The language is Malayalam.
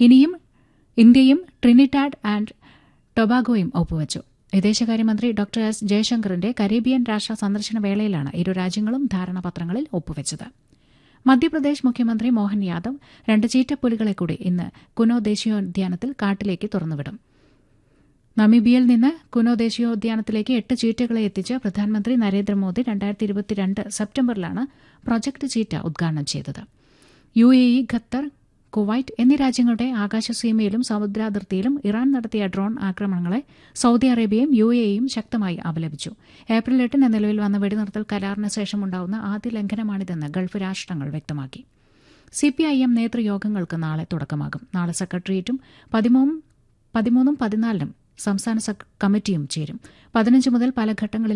ഇനിയും ഇന്ത്യയും ട്രിനിറ്റാഡ് ആൻഡ് ടൊബാഗോയും ഒപ്പുവച്ചു വിദേശകാര്യമന്ത്രി ഡോക്ടർ എസ് ജയശങ്കറിന്റെ കരീബിയൻ രാഷ്ട്ര സന്ദർശന വേളയിലാണ് ഇരു രാജ്യങ്ങളും ധാരണാപത്രങ്ങളിൽ ഒപ്പുവച്ചത് മധ്യപ്രദേശ് മുഖ്യമന്ത്രി മോഹൻ യാദവ് രണ്ട് ചീറ്റപ്പുലികളെ കൂടി ഇന്ന് കുനോ ദേശീയോദ്യാനത്തിൽ കാട്ടിലേക്ക് തുറന്നുവിടും നമീബിയയിൽ നിന്ന് കുനോ ദേശീയോദ്യാനത്തിലേക്ക് എട്ട് ചീറ്റകളെ എത്തിച്ച് പ്രധാനമന്ത്രി നരേന്ദ്രമോദി രണ്ടായിരത്തി ഇരുപത്തിരണ്ട് സെപ്റ്റംബറിലാണ് പ്രൊജക്ട് ചീറ്റ ഉദ്ഘാടനം ചെയ്തത് U A E Qatar Kuwait എന്നീ രാജ്യങ്ങളുടെ ആകാശസീമയിലും സമുദ്രാതിർത്തിയിലും ഇറാൻ നടത്തിയ ഡ്രോൺ ആക്രമണങ്ങളെ സൌദി അറേബ്യയും യു എ ഇയും ശക്തമായി അപലപിച്ചു ഏപ്രിൽ എട്ടിന് നിലവിൽ വന്ന വെടിനിർത്തൽ കരാറിന് ശേഷമുണ്ടാവുന്ന ആദ്യ ലംഘനമാണിതെന്ന് ഗൾഫ് രാഷ്ട്രങ്ങൾ വ്യക്തമാക്കി സിപിഐഎം നേതൃയോഗങ്ങൾക്ക് നാളെ തുടക്കമാകും നാളെ സെക്രട്ടേറിയറ്റും പതിമൂന്നും പതിമൂന്നും പതിനാലിനും സംസ്ഥാന കമ്മിറ്റിയും ചേരും പതിനഞ്ച് മുതൽ പല ഘട്ടങ്ങളിൽ